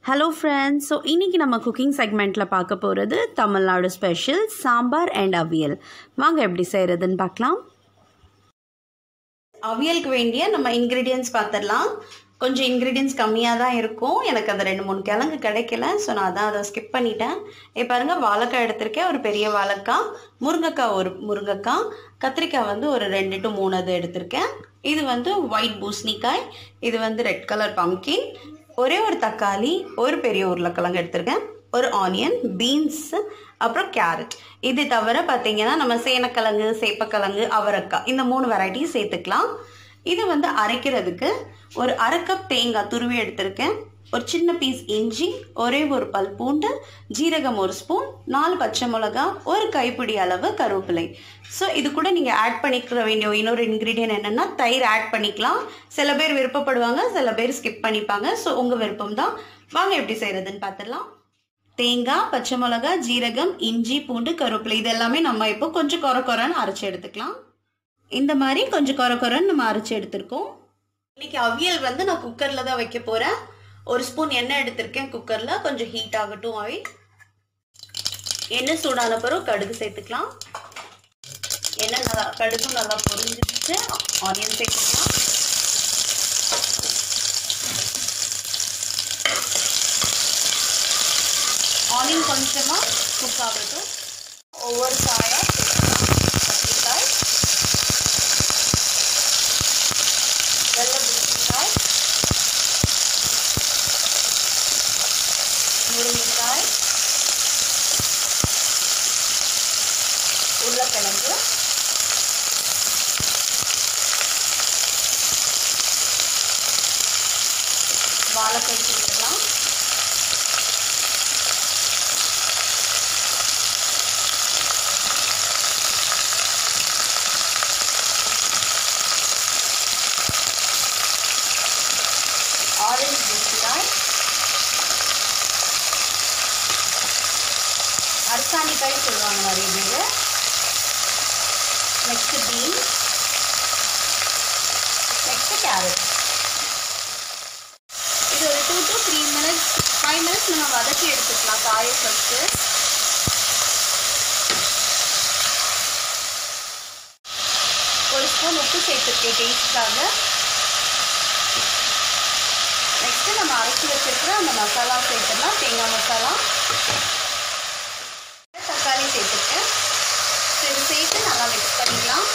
hello friends so இன்றைக்கி நம்ம cooking செக்மெண்ட்டில் பார்க்க போகிறது தமிழ்நாடு ஸ்பெஷல் சாம்பார் அண்ட் அவியல் வாங்க எப்படி செய்கிறதுன்னு பார்க்கலாம் அவியலுக்கு வேண்டிய நம்ம இன்க்ரீடியன்ஸ் பார்த்துடலாம் கொஞ்சம் இன்க்ரீடியன்ஸ் கம்மியாக தான் இருக்கும் எனக்கு அந்த ரெண்டு மூணு கிழங்கு கிடைக்கல ஸோ நான் அதான் அதை ஸ்கிப் பண்ணிட்டேன் இப்போ பாருங்கள் வாழைக்காய் எடுத்திருக்கேன் ஒரு பெரிய வாழைக்காய் முருங்கைக்காய் ஒரு முருங்கைக்காய் கத்திரிக்காய் வந்து ஒரு ரெண்டு டு மூணு அது எடுத்திருக்கேன் இது வந்து ஒயிட் பூசணிக்காய் இது வந்து ரெட் கலர் பம்கின் ஒரே ஒரு தக்காளி ஒரு பெரிய உருளைக்கிழங்கு எடுத்திருக்கேன் ஒரு ஆனியன் பீன்ஸ் அப்புறம் கேரட் இது தவிர பார்த்தீங்கன்னா நம்ம சேனக்கிழங்கு சேப்பக்கிழங்கு அவரைக்காய் இந்த மூணு வெரைட்டியும் சேர்த்துக்கலாம் இது வந்து அரைக்கிறதுக்கு ஒரு அரை கப் தேங்காய் துருவி எடுத்திருக்கேன் ஒரு சின்ன பீஸ் இஞ்சி ஒரே ஒரு பல் பூண்டு ஜீரகம் ஒரு ஸ்பூன் நாலு பச்சை மிளகா ஒரு கைப்பிடி அளவு கருவேப்பிலை ஸோ இது கூட நீங்கள் ஆட் பண்ணிக்கிற வேண்டிய இன்னொரு இன்க்ரீடியன்ட் என்னென்னா தயிர் ஆட் பண்ணிக்கலாம் சில பேர் விருப்பப்படுவாங்க சில பேர் ஸ்கிப் பண்ணிப்பாங்க ஸோ உங்கள் விருப்பம் தான் வாங்க எப்படி செய்கிறதுன்னு பார்த்துடலாம் தேங்காய் பச்சை மிளகா ஜீரகம் இஞ்சி பூண்டு கருவேப்பிலை இது எல்லாமே நம்ம இப்போ கொஞ்சம் கொர கொரன்னு அரைச்சி எடுத்துக்கலாம் இந்த மாதிரி கொஞ்சம் கொர கொரன்னு நம்ம அரைச்சி எடுத்திருக்கோம் இன்னைக்கு அவியல் வந்து நான் குக்கரில் தான் வைக்க போகிறேன் ஒரு ஸ்பூன் எண்ணெய் எடுத்திருக்கேன் குக்கரில் கொஞ்சம் ஹீட் ஆகட்டும் ஆயில் எண்ணெய் சூடான பிறகு கடுகு சேர்த்துக்கலாம் எண்ணெய் நல்லா கடுகும் நல்லா பொரிஞ்சிச்சு ஆனியன் சேர்த்துக்கலாம் ஆனியன் கொஞ்சமாக குக் ஆகட்டும் ஒவ்வொரு காயாக கத்திரிக்காய் வெள்ளை பூசணிக்காய் முருங்கைக்காய் உருளைக்கிழங்கு வாழைக்காய் சேர்த்துக்கலாம் ஆரஞ்சு பூசணிக்காய் அரசாணிக்காய் சொல்லுவாங்க நிறைய பேர் நெக்ஸ்ட் பீன் நெக்ஸ்ட் கேரட் இது ஒரு two to three minutes five minutes நம்ம வதக்கி எடுத்துக்கலாம் காயை ஃபஸ்ட்டு ஒரு ஸ்பூன் உப்பு சேர்த்துருக்கேன் டேஸ்ட்காக நெக்ஸ்ட்டு நம்ம அரைச்சி வச்சிருக்கிற அந்த மசாலா சேர்த்துடலாம் தேங்காய் மசாலா தக்காளி சேர்த்துருக்கேன் இது சேர்த்து நல்லா மிக்ஸ் பண்ணிக்கலாம்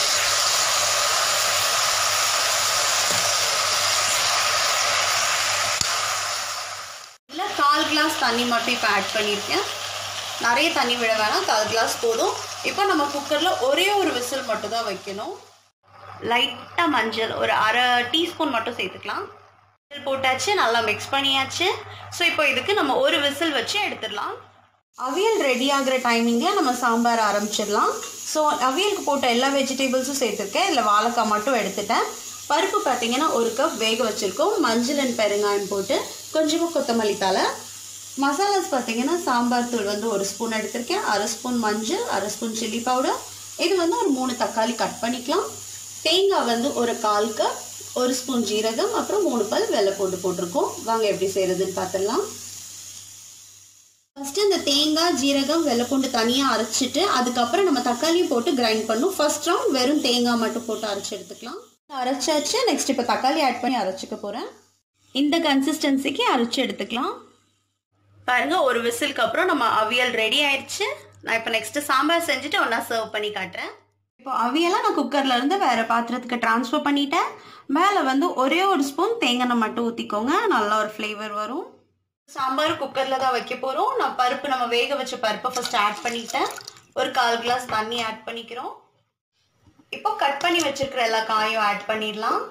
இல்லை கால் கிளாஸ் தண்ணி மட்டும் இப்போ ஆட் பண்ணியிருக்கேன் நிறைய தண்ணி விட வேணாம் கால் கிளாஸ் போதும் இப்போ நம்ம குக்கரில் ஒரே ஒரு விசில் மட்டும் தான் வைக்கணும் லைட்டாக மஞ்சள் ஒரு அரை டீஸ்பூன் மட்டும் சேர்த்துக்கலாம் விசில் போட்டாச்சு நல்லா மிக்ஸ் பண்ணியாச்சு ஸோ இப்போ இதுக்கு நம்ம ஒரு விசில் வச்சு எடுத்துடலாம் அவியல் ரெடி ஆகிற டைமிங்கில் நம்ம சாம்பார் ஆரம்பிச்சிடலாம் ஸோ அவியலுக்கு போட்ட எல்லா வெஜிடபிள்ஸும் சேர்த்துருக்கேன் இதில் வாழைக்காய் மட்டும் எடுத்துட்டேன் பருப்பு பார்த்தீங்கன்னா ஒரு கப் வேக வச்சுருக்கோம் மஞ்சள் அண்ட் பெருங்காயம் போட்டு கொஞ்சமாக கொத்தமல்லி தலை மசாலாஸ் பார்த்தீங்கன்னா சாம்பார் தூள் வந்து ஒரு ஸ்பூன் எடுத்திருக்கேன் அரை ஸ்பூன் மஞ்சள் அரை ஸ்பூன் சில்லி பவுடர் இது வந்து ஒரு மூணு தக்காளி கட் பண்ணிக்கலாம் தேங்காய் வந்து ஒரு கால் கப் ஒரு ஸ்பூன் ஜீரகம் அப்புறம் மூணு பல் வெள்ளை போட்டு போட்டிருக்கோம் வாங்க எப்படி செய்கிறதுன்னு பார்த்துடலாம் ஃபஸ்ட்டு இந்த தேங்காய் ஜீரகம் வெள்ளைப்பூண்டு தனியாக அரைச்சிட்டு அதுக்கப்புறம் நம்ம தக்காளியும் போட்டு கிரைண்ட் பண்ணும் ஃபர்ஸ்ட் ரவுண்ட் வெறும் தேங்காய் மட்டும் போட்டு அரைச்சி எடுத்துக்கலாம் அரைச்சாச்சு நெக்ஸ்ட் இப்போ தக்காளி ஆட் பண்ணி அரைச்சிக்க போகிறேன் இந்த கன்சிஸ்டன்சிக்கு அரைச்சி எடுத்துக்கலாம் பாருங்க ஒரு விசிலுக்கு அப்புறம் நம்ம அவியல் ரெடி ஆயிடுச்சு நான் இப்போ நெக்ஸ்ட்டு சாம்பார் செஞ்சுட்டு ஒன்றா சர்வ் பண்ணி காட்டுறேன் இப்போ அவியெல்லாம் நான் குக்கரில் இருந்து வேறு பாத்திரத்துக்கு ட்ரான்ஸ்ஃபர் பண்ணிட்டேன் மேலே வந்து ஒரே ஒரு ஸ்பூன் தேங்காய் மட்டும் ஊற்றிக்கோங்க நல்லா ஒரு ஃப்ளேவர் வரும் சாம்பார் குக்கரில் தான் வைக்க போகிறோம் நான் பருப்பு நம்ம வேக வச்ச பருப்பை ஃபஸ்ட் ஆட் பண்ணிட்டேன் ஒரு கால் கிளாஸ் தண்ணி ஆட் பண்ணிக்கிறோம் இப்போ கட் பண்ணி வச்சிருக்கிற எல்லா காயும் ஆட் பண்ணிடலாம்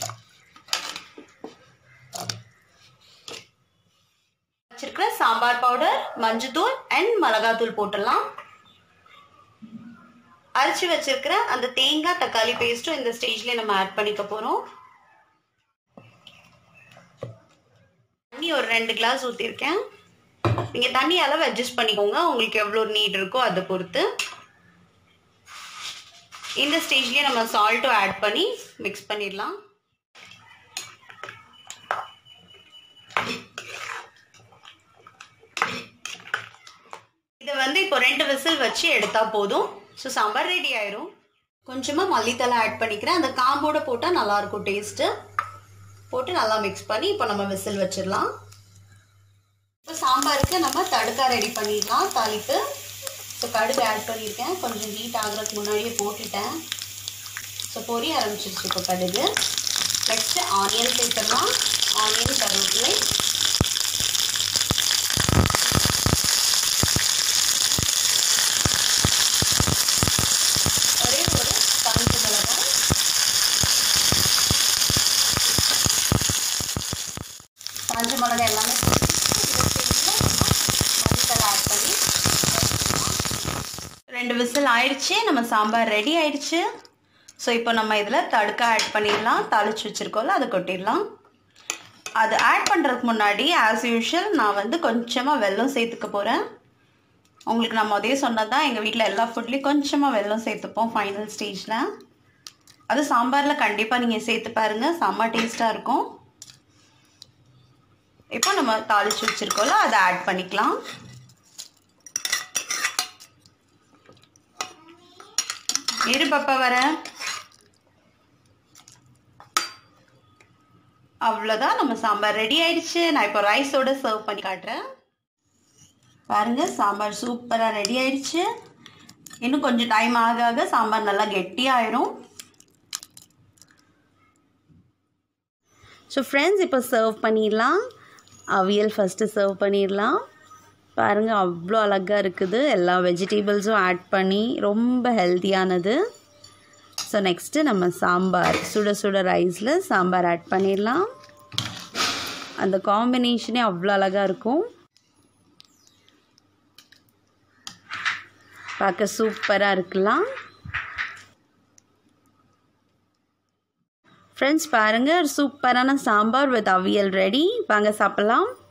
வச்சிருக்கிற சாம்பார் பவுடர் மஞ்சத்தூள் அண்ட் மிளகாத்தூள் போட்டுடலாம் அரைச்சி வச்சிருக்கிற அந்த தேங்காய் தக்காளி பேஸ்ட்டும் இந்த ஸ்டேஜ்லேயே நம்ம ஆட் பண்ணிக்க போகிறோம் தண்ணி ஒரு ரெண்டு கிளாஸ் ஊற்றிருக்கேன் நீங்கள் தண்ணி அளவு அட்ஜஸ்ட் பண்ணிக்கோங்க உங்களுக்கு எவ்வளோ நீட் இருக்கோ அதை பொறுத்து இந்த ஸ்டேஜ்லேயே நம்ம சால்ட்டும் ஆட் பண்ணி மிக்ஸ் பண்ணிடலாம் இதை வந்து இப்போ ரெண்டு விசில் வச்சு எடுத்தா போதும் ஸோ சாம்பார் ரெடி ஆயிரும் கொஞ்சமாக மல்லித்தலை ஆட் பண்ணிக்கிறேன் அந்த காம்போட போட்டால் நல்லாயிருக்கும் டேஸ்ட்டு போட்டு நல்லா மிக்ஸ் பண்ணி இப்போ நம்ம விசில் வச்சிடலாம் இப்போ சாம்பாருக்கு நம்ம தடுக்கா ரெடி பண்ணிடலாம் தாளிப்பு ஸோ கடுகு ஆட் பண்ணியிருக்கேன் கொஞ்சம் ஹீட் ஆகுறதுக்கு முன்னாடியே போட்டுட்டேன் ஸோ பொரிய ஆரம்பிச்சிருச்சு இப்போ கடுகு நெக்ஸ்ட்டு ஆனியன் சேர்த்துடலாம் ஆனியன் கருவேப்பிலை ஒரே ஒரு காஞ்ச மிளகாய் காஞ்ச மிளகாய் எல்லாமே மல்லித்தலை ஆட் பண்ணி ரெண்டு விசில் ஆயிடுச்சு நம்ம சாம்பார் ரெடி ஆயிடுச்சு ஸோ இப்போ நம்ம இதில் தடுக்கா ஆட் பண்ணிடலாம் தாளிச்சு வச்சுருக்கோம்ல அதை கொட்டிடலாம் அது ஆட் பண்ணுறதுக்கு முன்னாடி ஆஸ் யூஷுவல் நான் வந்து கொஞ்சமாக வெல்லம் சேர்த்துக்க போகிறேன் உங்களுக்கு நான் முதலே சொன்னது தான் எங்கள் வீட்டில் எல்லா ஃபுட்லேயும் கொஞ்சமாக வெல்லம் சேர்த்துப்போம் ஃபைனல் ஸ்டேஜில் அது சாம்பாரில் கண்டிப்பாக நீங்கள் சேர்த்து பாருங்கள் செம்ம டேஸ்ட்டாக இருக்கும் இப்போ நம்ம தாளிச்சு வச்சுருக்கோம்ல அதை ஆட் பண்ணிக்கலாம் இரு பாப்பா வரேன் அவ்வளோதான் நம்ம சாம்பார் ரெடி ஆயிடுச்சு நான் இப்போ ரைஸோட சர்வ் பண்ணி காட்டுறேன் பாருங்க சாம்பார் சூப்பராக ரெடி ஆயிடுச்சு இன்னும் கொஞ்சம் டைம் ஆக ஆக சாம்பார் நல்லா கெட்டியாயிரும் ஸோ ஃப்ரெண்ட்ஸ் இப்போ சர்வ் பண்ணிடலாம் அவியல் ஃபஸ்ட்டு சர்வ் பண்ணிடலாம் பாருங்கள் அவ்வளோ அழகாக இருக்குது எல்லா வெஜிடபிள்ஸும் ஆட் பண்ணி ரொம்ப ஹெல்த்தியானது ஸோ நெக்ஸ்ட்டு நம்ம சாம்பார் சுட சுட ரைஸில் சாம்பார் ஆட் பண்ணிடலாம் அந்த காம்பினேஷனே அவ்வளோ அழகாக இருக்கும் பார்க்க சூப்பராக இருக்கலாம் ஃப்ரெண்ட்ஸ் பாருங்கள் சூப்பரான சாம்பார் வித் அவியல் ரெடி வாங்க சாப்பிட்லாம்